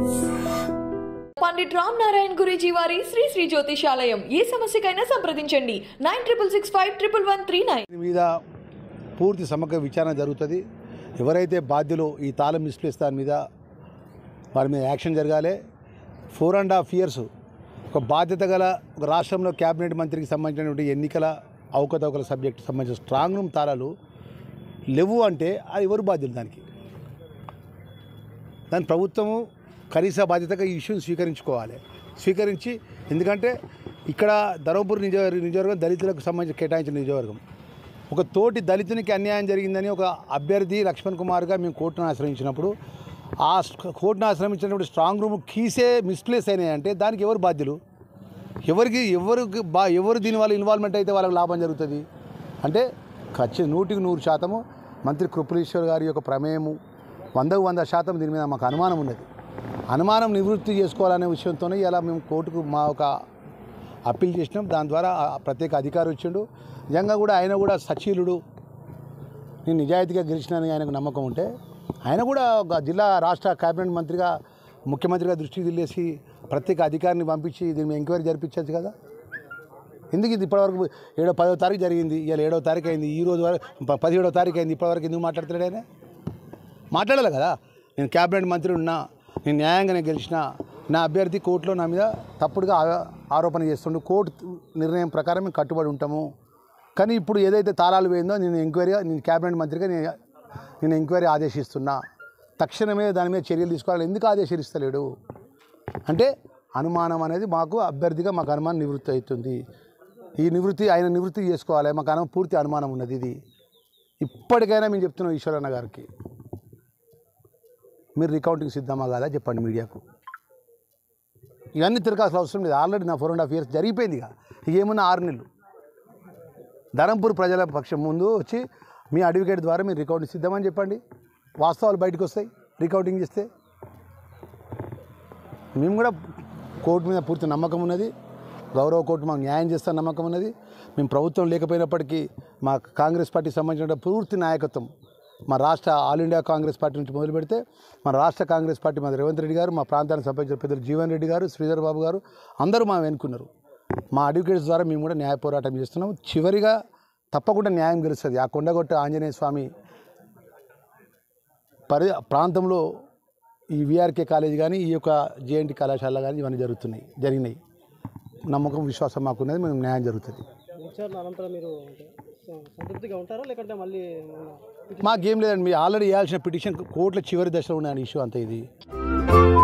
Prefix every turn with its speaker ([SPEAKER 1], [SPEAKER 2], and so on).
[SPEAKER 1] పండిట్ రామ్ నారాయణ్ గురూజీ వారి శ్రీ శ్రీ జ్యోతిషాలయం ఏ సమస్యకైనా సంప్రదించండి nine triple six five triple one three nine
[SPEAKER 2] దీని మీద పూర్తి సమగ్ర విచారణ జరుగుతుంది ఎవరైతే బాధ్యులు ఈ తాళం మిస్ప్లేస్ దాని మీద వారి మీద యాక్షన్ జరగాలి ఫోర్ అండ్ హాఫ్ ఇయర్స్ ఒక బాధ్యత గల ఒక రాష్ట్రంలో క్యాబినెట్ మంత్రికి సంబంధించినటువంటి ఎన్నికల అవకతవకల సబ్జెక్టు సంబంధించిన స్ట్రాంగ్ రూమ్ తాళాలు లేవు అంటే అది ఎవరు బాధ్యులు దానికి దాని ప్రభుత్వము కనీస బాధ్యతగా ఈ ఇష్యూని స్వీకరించుకోవాలి స్వీకరించి ఎందుకంటే ఇక్కడ ధర్మపురి నిజ నియోజకవర్గం దళితులకు సంబంధించి కేటాయించిన నియోజకవర్గం ఒక తోటి దళితునికి అన్యాయం జరిగిందని ఒక అభ్యర్థి లక్ష్మణ్ కుమార్గా మేము కోర్టును ఆశ్రయించినప్పుడు ఆ స్- కోర్టును ఆశ్రయించినటువంటి స్ట్రాంగ్ రూమ్ కీసే మిస్ప్లేస్ అయినాయి అంటే దానికి ఎవరు బాధ్యులు ఎవరికి ఎవరికి బా ఎవరు దీనివల్ల ఇన్వాల్వ్మెంట్ అయితే వాళ్ళకి లాభం జరుగుతుంది అంటే ఖచ్చితంగా నూటికి నూరు శాతము మంత్రి కృపలేశ్వర్ గారి యొక్క ప్రమేయము వందకు వంద శాతం దీని మీద మాకు అనుమానం ఉన్నది అనుమానం నివృత్తి చేసుకోవాలనే విషయంతోనే ఇలా మేము కోర్టుకు మా ఒక అప్పీల్ చేసినాం దాని ద్వారా ఆ ప్రత్యేక అధికారి వచ్చిండు నిజంగా కూడా ఆయన కూడా సచీలుడు నేను నిజాయితీగా గెలిచినని ఆయనకు నమ్మకం ఉంటే ఆయన కూడా ఒక జిల్లా రాష్ట్ర కేబినెట్ మంత్రిగా ముఖ్యమంత్రిగా దృష్టికి దిల్లేసి ప్రత్యేక అధికారిని పంపించి దీని మీద ఎంక్వైరీ జరిపించచ్చు కదా ఎందుకు ఇది ఇప్పటివరకు ఏడో పదో తారీఖు జరిగింది ఇవాళ ఏడో తారీఖు అయింది ఈ రోజు వరకు ప- పదిహేడో తారీఖు అయింది ఇప్పటివరకు ఎందుకు మాట్లాడుతున్నాడు ఆయన మాట్లాడాలి కదా నేను క్యాబినెట్ మంత్రి ఉన్నా నేను న్యాయంగానే గెలిచిన నా అభ్యర్థి కోర్టులో నా మీద తప్పుడుగా ఆ- ఆరోపణ చేస్తుండు కోర్టు నిర్ణయం ప్రకారం మేము కట్టుబడి ఉంటాము కానీ ఇప్పుడు ఏదైతే తాళాలు పోయిందో నేను ఎంక్వైరీగా నేను క్యాబినెట్ మంత్రిగా నేను నేను ఎంక్వైరీ ఆదేశిస్తున్నా తక్షణమే దాని మీద చర్యలు తీసుకోవాలని ఎందుకు ఆదేశిస్తలేడు అంటే అనుమానం అనేది మాకు అభ్యర్థిగా మాకు అనుమానం నివృత్తి అవుతుంది ఈ నివృత్తి ఆయన నివృత్తి చేసుకోవాలి మాకు అను పూర్తి అనుమానం ఉన్నది ఇది ఇప్పటికైనా మేము చెప్తున్నాం ఈశ్వరన్న గారికి మీరు రికౌంటింగ్ సిద్ధమా కాదా చెప్పండి మీడియాకు ఇవన్నీ తిరగాల్సిన అవసరం లేదు ఆల్రెడీ నా ఫోర్ అండ్ హాఫ్ ఇయర్స్ జరిగిపోయింది ఇక ఇక ఏమున్నా ఆరు నెలలు ధరంపూర్ ప్రజల పక్షం ముందు వచ్చి మీ అడ్వకేట్ ద్వారా మీరు రికౌంటింగ్ సిద్ధమని చెప్పండి వాస్తవాలు బయటకు వస్తాయి రికౌంటింగ్ చేస్తే మేము కూడా కోర్టు మీద పూర్తి నమ్మకం ఉన్నది గౌరవ కోర్టు మాకు న్యాయం చేస్తా నమ్మకం ఉన్నది మేము ప్రభుత్వం లేకపోయినప్పటికీ మా కాంగ్రెస్ పార్టీకి సంబంధించిన పూర్తి నాయకత్వం మా రాష్ట్ర ఆల్ ఇండియా కాంగ్రెస్ పార్టీ నుంచి మొదలు పెడితే మా రాష్ట్ర కాంగ్రెస్ పార్టీ మా రేవంత్ రెడ్డి గారు మా ప్రాంతానికి సంబంధించిన పెద్దలు జీవన్ రెడ్డి గారు శ్రీధర్ బాబు గారు అందరూ మా వెనుకున్నారు మా అడ్వకేట్స్ ద్వారా మేము కూడా న్యాయ పోరాటం చేస్తున్నాం చివరిగా తప్పకుండా న్యాయం గెలుస్తుంది ఆ కొండగొట్ట ఆంజనేయ స్వామి పరి ప్రాంతంలో ఈ విఆర్కే కాలేజ్ కానీ ఈ యొక్క జేఎన్టీ కళాశాల కానీ ఇవన్నీ జరుగుతున్నాయి జరిగినాయి నమ్మకం విశ్వాసం మాకున్నది మేము న్యాయం జరుగుతుంది
[SPEAKER 3] విచారణ అనంతరం మీరు అంటే సం- సంతృప్తిగా ఉంటారా లేకుంటే మళ్ళీ ఏమన్నా
[SPEAKER 2] మాకేం లేదండి మీరు ఆల్రెడీ వేయాల్సిన పిటిషన్ కోర్టుల చివరి దశలో ఉన్న ఇష్యూ అంత ఇది